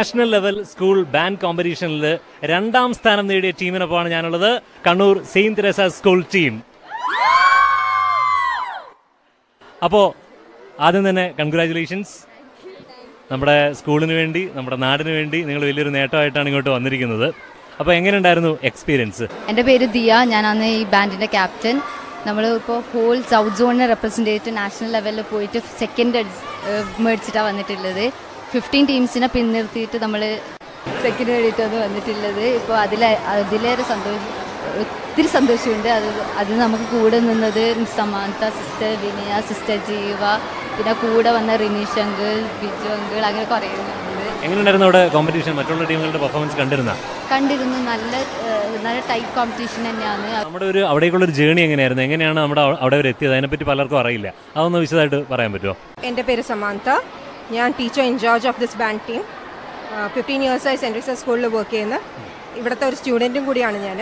National level school band കോമ്പറ്റീഷനിൽ രണ്ടാം സ്ഥാനം നേടിയ ടീമിനൊപ്പമാണ് ഞാനുള്ളത് Kannur saint Teresa school team അപ്പോൾ ആദ്യം തന്നെ കൺഗ്രാറ്റുലേഷൻസ് നമ്മുടെ സ്കൂളിന് വേണ്ടി നമ്മുടെ നാടിന് വേണ്ടി നിങ്ങൾ വലിയൊരു നേട്ടമായിട്ടാണ് ഇങ്ങോട്ട് വന്നിരിക്കുന്നത് അപ്പോൾ എങ്ങനെയുണ്ടായിരുന്നു എക്സ്പീരിയൻസ് എൻ്റെ പേര് ദിയ ഞാനാണ് ഈ ബാൻഡിൻ്റെ ക്യാപ്റ്റൻ നമ്മൾ ഇപ്പോൾ ഹോൾ സൗത്ത് സോണിനെ റെപ്രസെൻ്റ് ചെയ്തിട്ട് നാഷണൽ ലെവലിൽ പോയിട്ട് സെക്കൻഡ് മേടിച്ചിട്ടാണ് വന്നിട്ടുള്ളത് ഫിഫ്റ്റീൻ ടീംസിനെ പിന്നിർത്തിയിട്ട് നമ്മൾ സെക്കൻഡ് നേടിയിട്ടാണ് വന്നിട്ടുള്ളത് ഇപ്പോൾ അതിൽ അതിലേറെ സന്തോഷം ഒത്തിരി സന്തോഷമുണ്ട് അത് അത് നമുക്ക് കൂടെ നിന്നത് സമാന്ത സിസ്റ്റർ വിനയ സിസ്റ്റർ ജീവ പിന്നെ കൂടെ വന്ന റിനീഷ് അങ്കിൾ ബിജു അങ്കിൾ അങ്ങനെ കുറേ ഉണ്ട് എങ്ങനെയുണ്ടായിരുന്നു അവിടെ കോമ്പറ്റീഷൻ മറ്റുള്ള ടീമുകളുടെ പെർഫോമൻസ് കണ്ടിരുന്ന കണ്ടിരുന്നു നല്ല ഏഹ്, നല്ല ടൈറ്റ് കോമ്പറ്റീഷൻ തന്നെയാണ് നമ്മുടെ ഒരു അവിടേക്കുള്ള ഒരു ജേണി എങ്ങനെയായിരുന്നു എങ്ങനെയാണ് നമ്മുടെ അവ- അവിടെ വരെ എത്തിയത് അതിനെപ്പറ്റി പലർക്കും അറിയില്ല അതൊന്ന് വിശദമായിട്ട് പറയാൻ പറ്റുമോ എൻ്റെ പേര് സമാന്ത ഞാൻ teacher in-charge of this band team fifteen ഇയേഴ്സായി സെൻറ്റ് റിസർച്ച് സ്കൂളിൽ വർക്ക് ചെയ്യുന്ന ഇവിടുത്തെ ഒരു സ്റ്റുഡൻറ്റും കൂടിയാണ് ഞാൻ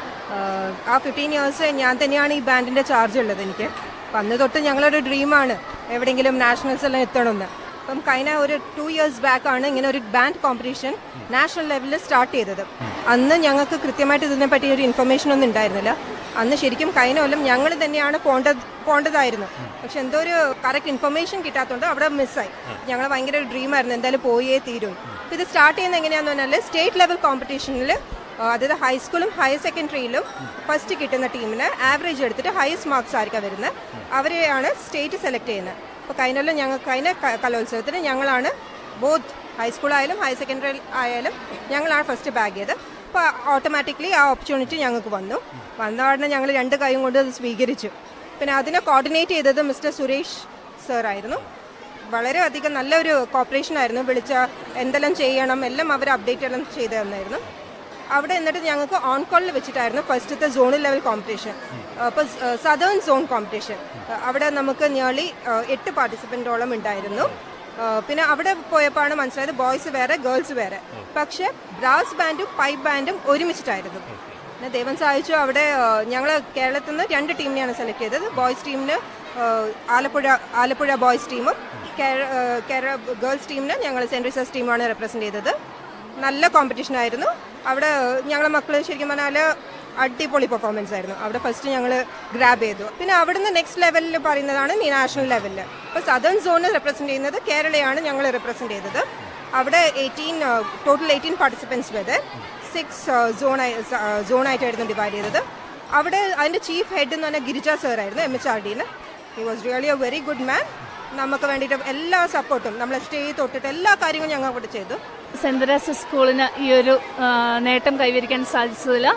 ആ ഫിഫ്റ്റീൻ ഇയേഴ്സ് ഞാൻ തന്നെയാണ് ഈ ബാൻഡിൻ്റെ ചാർജ് ഉള്ളത് എനിക്ക് അപ്പം അന്ന് തൊട്ട് ഞങ്ങളൊരു ഡ്രീമാണ് എവിടെയെങ്കിലും നാഷണൽസ് എല്ലാം എത്തണമെന്ന് അപ്പം കഴിഞ്ഞ ഒരു ടു ഇയേഴ്സ് ബാക്ക് ആണ് ഇങ്ങനെ ഒരു ബാൻഡ് കോമ്പറ്റീഷൻ നാഷണൽ ലെവലിൽ സ്റ്റാർട്ട് ചെയ്തത് അന്ന് ഞങ്ങൾക്ക് കൃത്യമായിട്ട് ഇതിനെ പറ്റി ഒരു ഇൻഫർമേഷൻ ഒന്നും ഉണ്ടായിരുന്നില്ല അന്ന് ശരിക്കും കഴിഞ്ഞ കൊല്ലം ഞങ്ങൾ തന്നെയാണ് പോണ്ടത് പോണ്ടതായിരുന്നു പക്ഷെ എന്തോ ഒരു കറക്റ്റ് ഇൻഫർമേഷൻ കിട്ടാത്തതുകൊണ്ട് അവിടെ മിസ്സായി ഞങ്ങൾ ഭയങ്കര ഒരു ഡ്രീം ആയിരുന്നു എന്തായാലും പോയേ തീരും ഇത് സ്റ്റാർട്ട് ചെയ്യുന്നത് എങ്ങനെയാന്ന് പറഞ്ഞാൽ സ്റ്റേറ്റ് ലെവൽ കോമ്പറ്റീഷനിൽ അതായത് ഹൈസ്കൂളും ഹയർ സെക്കൻഡറിയിലും ഫസ്റ്റ് കിട്ടുന്ന ടീമിന് ആവറേജ് എടുത്തിട്ട് ഹയസ്റ്റ് മാർക്സ് ആയിരിക്കാം വരുന്നത് അവരെയാണ് സ്റ്റേറ്റ് സെലക്ട് ചെയ്യുന്നത് അപ്പോൾ കഴിഞ്ഞ കൊല്ലം ഞങ്ങൾ കഴിഞ്ഞ ക- കലോത്സവത്തിന് ഞങ്ങളാണ് ബോത്ത് ഹൈസ്കൂൾ ആയാലും ഹയർ സെക്കൻഡറി ആയാലും ഞങ്ങളാണ് ഫസ്റ്റ് ബാഗ് ചെയ്തത് അപ്പോൾ ഓട്ടോമാറ്റിക്കലി ആ ഓപ്പർച്യൂണിറ്റി ഞങ്ങൾക്ക് വന്നു വന്ന ഉടനെ ഞങ്ങൾ രണ്ട് കൈയും കൊണ്ട് അത് സ്വീകരിച്ചു പിന്നെ അതിനെ കോർഡിനേറ്റ് ചെയ്തത് മിസ്റ്റർ സുരേഷ് സർ ആയിരുന്നു വളരെയധികം നല്ലൊരു കോപ്പറേഷൻ ആയിരുന്നു വിളിച്ച എന്തെല്ലാം ചെയ്യണം എല്ലാം അവർ അപ്ഡേറ്റ് എല്ലാം ചെയ്തു തന്നായിരുന്നു അവിടെ എന്നിട്ട് ഞങ്ങൾക്ക് ഓൺ കോളിൽ വെച്ചിട്ടായിരുന്നു ഫസ്റ്റത്തെ സോണൽ ലെവൽ കോമ്പറ്റീഷൻ അപ്പോൾ സദേൺ സോൺ കോമ്പറ്റീഷൻ അവിടെ നമുക്ക് നിയർലി എട്ട് പാർട്ടിസിപ്പൻറ്റോളം ഉണ്ടായിരുന്നു ആ, പിന്നെ അവിടെ പോയപ്പോഴാണ് മനസ്സിലായത് ബോയ്സ് വേറെ ഗേൾസ് വേറെ പക്ഷേ ബ്രാസ് ബാൻഡും പൈപ്പ് ബാൻഡും ഒരുമിച്ചിട്ടായിരുന്നു പിന്നെ ദൈവം സഹായിച്ചു അവിടെ ഞങ്ങൾ കേരളത്തിൽ നിന്ന് രണ്ട് ടീമിനെയാണ് സെലക്ട് ചെയ്തത് ബോയ്സ് ടീമിന് ആ, ആലപ്പുഴ ആലപ്പുഴ ബോയ്സ് ടീമും കേര- ആ, കേരള ഗേൾസ് ടീമിന് ഞങ്ങൾ സെൻറ്റ് റിസർച്ച് ടീമാണ് റെപ്രസെൻറ്റ് ചെയ്തത് നല്ല കോമ്പറ്റീഷൻ ആയിരുന്നു അവിടെ ഞങ്ങളെ മക്കൾ ശരിക്കും പറഞ്ഞാൽ അടിപൊളി പെർഫോമൻസ് ആയിരുന്നു അവിടെ ഫസ്റ്റ് ഞങ്ങൾ ഗ്രാബ് ചെയ്തു പിന്നെ അവിടുന്ന് നെക്സ്റ്റ് ലെവലിൽ പറയുന്നതാണ് ഈ നാഷണൽ ലെവലിൽ ഇപ്പോൾ സദേൺ സോണ് റെപ്രസെൻറ്റ് ചെയ്യുന്നത് കേരളയാണ് ഞങ്ങൾ റെപ്രസെൻറ്റ് ചെയ്തത് അവിടെ എയ്റ്റീൻ ടോട്ടൽ എയ്റ്റീൻ പാർട്ടിസിപ്പൻസ് വരെ സിക്സ് സോണായി സോണായിട്ടായിരുന്നു ഡിവൈഡ് ചെയ്തത് അവിടെ അതിൻ്റെ ചീഫ് ഹെഡ് എന്ന് പറഞ്ഞാൽ ഗിരിജ സർ ആയിരുന്നു എം എച്ച് ആർ ഡിന്ന് he was really a very good man നമുക്ക് വേണ്ടിയിട്ട് എല്ലാ സപ്പോർട്ടും നമ്മളെ സ്റ്റേ തൊട്ടിട്ട് എല്ലാ കാര്യങ്ങളും ഞങ്ങൾ അവിടെ ചെയ്തു സെന്റ് തെരേസ സ്കൂളിന് ഈ ഒരു ആ, നേട്ടം കൈവരിക്കാൻ സാധിച്ചതിൽ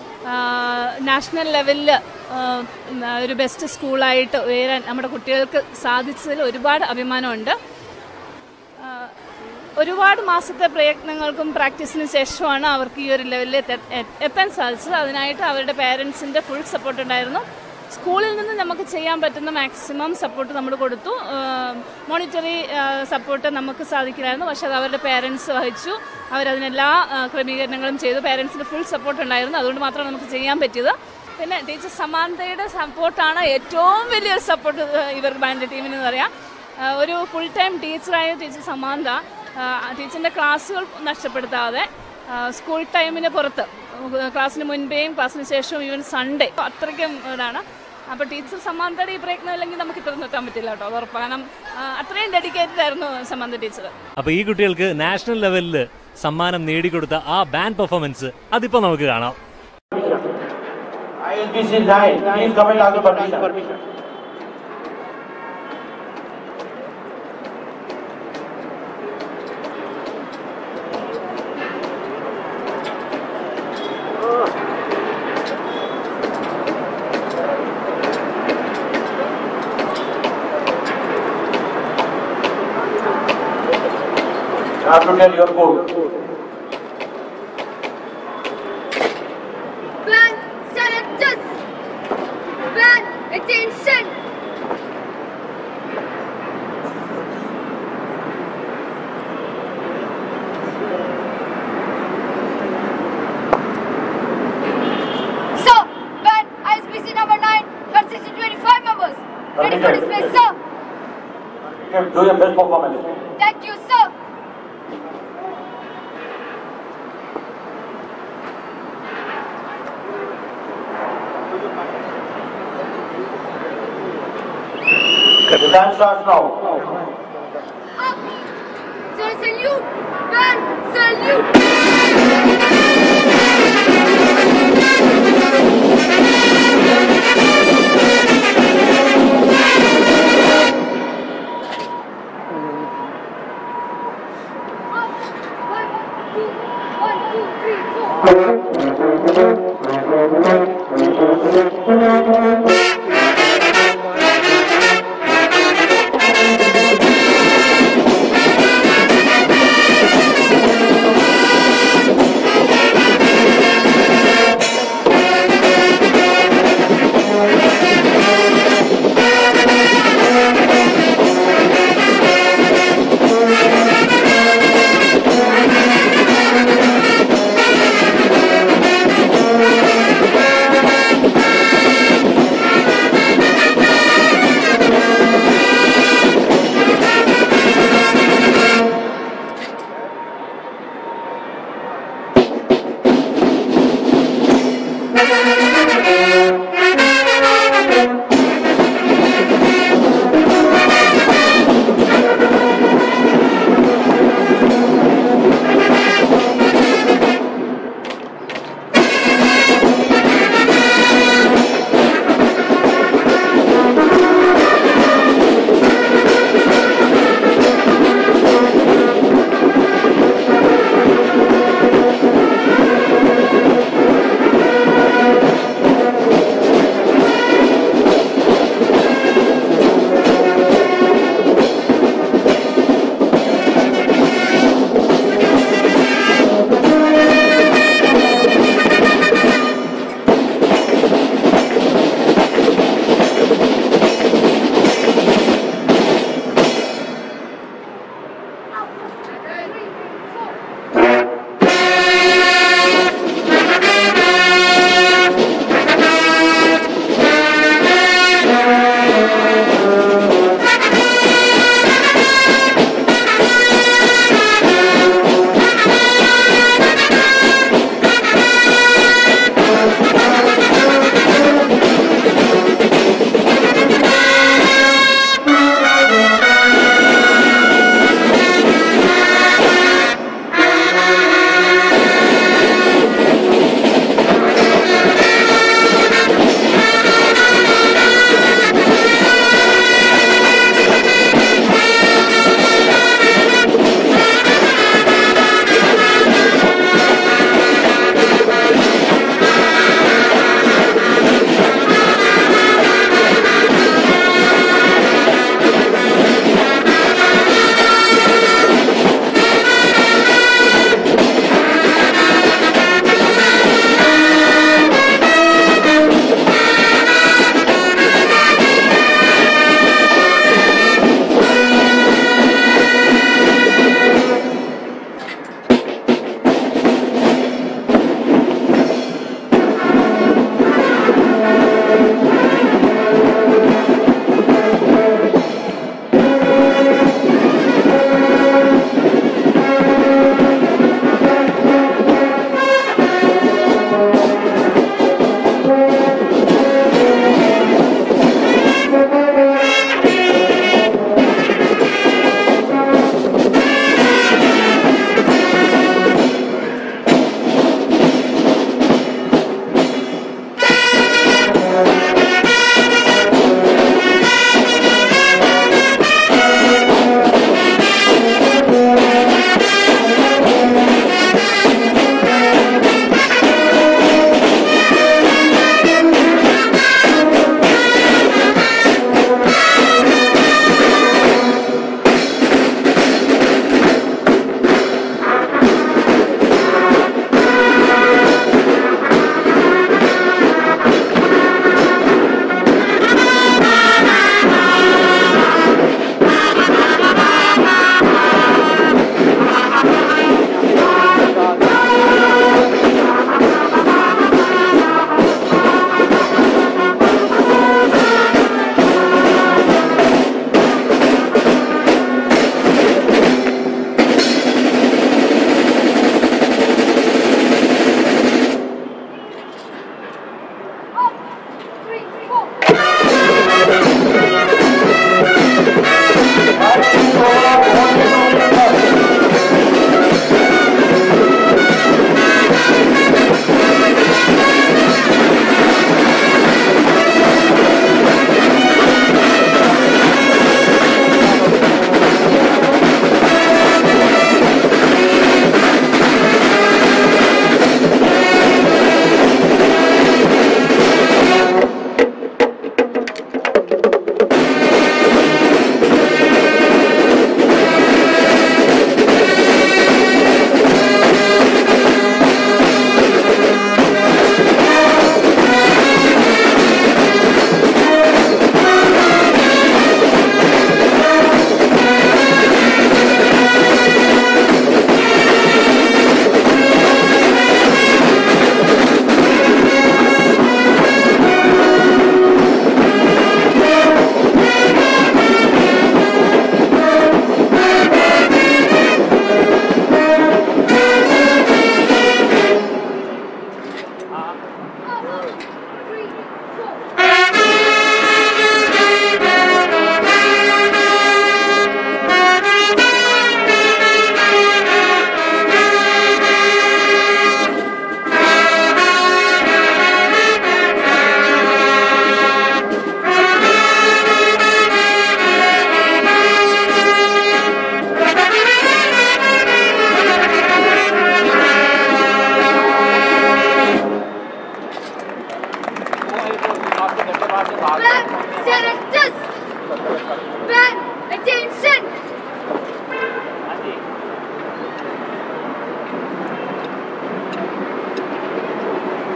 നാഷണൽ ലെവലിൽ ഒരു ബെസ്റ്റ് സ്കൂളായിട്ട് ഉയരാൻ നമ്മുടെ കുട്ടികൾക്ക് സാധിച്ചതിൽ ഒരുപാട് അഭിമാനമുണ്ട് ആ, ഒരുപാട് മാസത്തെ പ്രയത്നങ്ങൾക്കും പ്രാക്ടീസിന് ശേഷമാണ് അവർക്ക് ഈ ഒരു ലെവലിൽ എത്ത- എ- എത്താൻ സാധിച്ചത് അതിനായിട്ട് അവരുടെ പേരൻസിൻ്റെ ഫുൾ സപ്പോർട്ട് ഉണ്ടായിരുന്നു സ്കൂളിൽ നിന്ന് നമുക്ക് ചെയ്യാൻ പറ്റുന്ന മാക്സിമം സപ്പോർട്ട് നമ്മൾ കൊടുത്തു മോണിറ്ററി സപ്പോർട്ട് നമുക്ക് സാധിക്കില്ലായിരുന്നു പക്ഷെ അത് അവരുടെ പേരൻസ് വഹിച്ചു അവരതിനെല്ലാ ആ, ക്രമീകരണങ്ങളും ചെയ്തു പേരൻസിൻ്റെ ഫുൾ സപ്പോർട്ട് ഉണ്ടായിരുന്നു അതുകൊണ്ട് മാത്രമാണ് നമുക്ക് ചെയ്യാൻ പറ്റിയത് പിന്നെ ടീച്ചർ സമാന്തയുടെ സപ്പോർട്ടാണ് ഏറ്റവും വലിയൊരു സപ്പോർട്ട് ഇവർ ബാൻഡ് ടീമിന് പറയാം ആ, ഒരു ഫുൾ ടൈം ടീച്ചറായ ടീച്ചർ സമാന്ത ടീച്ചറിൻ്റെ ക്ലാസ്സുകൾ നഷ്ടപ്പെടുത്താതെ ആ, സ്കൂൾ ടൈമിന് പുറത്ത് ക്ലാസ്സിന് മുൻപേയും ക്ലാസ്സിന് ശേഷവും ഈവൻ സൺഡേ അത്രയ്ക്കും ഇതാണ് അപ്പോൾ ടീച്ചർ സമാന്തയുടെ ഈ പ്രയത്നം ഇല്ലെങ്കിൽ നമുക്ക് ഇത്ര നിർത്താൻ പറ്റില്ല കേട്ടോ അത് ഉറപ്പാണ് കാരണം ആ, അത്രയും ഡെഡിക്കേറ്റഡ് ആയിരുന്നു സമാന്ത ടീച്ചർ അപ്പൊ ഈ കുട്ടികൾക്ക് നാഷണൽ ലെവലിൽ സമ്മാനം നേടിക്കൊടുത്ത ആ ബാൻഡ് പെർഫോമൻസ് അതിപ്പോ നമുക്ക് കാണാം ISBC 9, please come and ask for permission. You have to tell your code. Plan selectors. Plan attention. So, plan ISBC number 9 consists of 25 members. Ready for display, sir. Do your best performance. Thank you, sir. The time starts now. Sir, salute! Ben, salute! Up. One, two, one, two, three, four.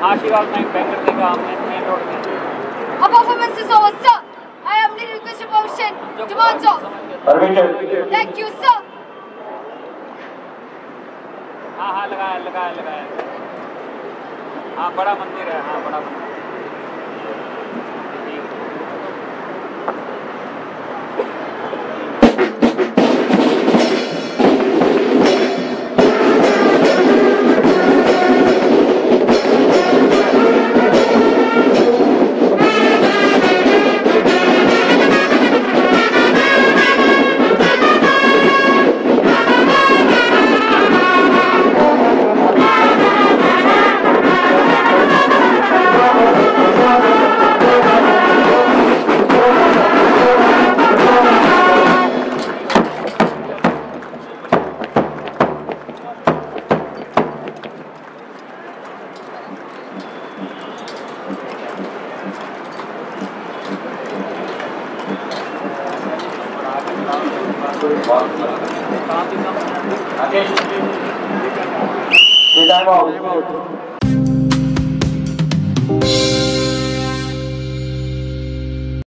आशीर्वाद Naik bank करने का main road में Our performance is over, sir. I am the request permission. Demand, sir. Permitted. Thank you, sir. हाँ हाँ लगाया लगाया लगाया हाँ बड़ा मंदिर है हाँ बड़ा मंदिर The time out.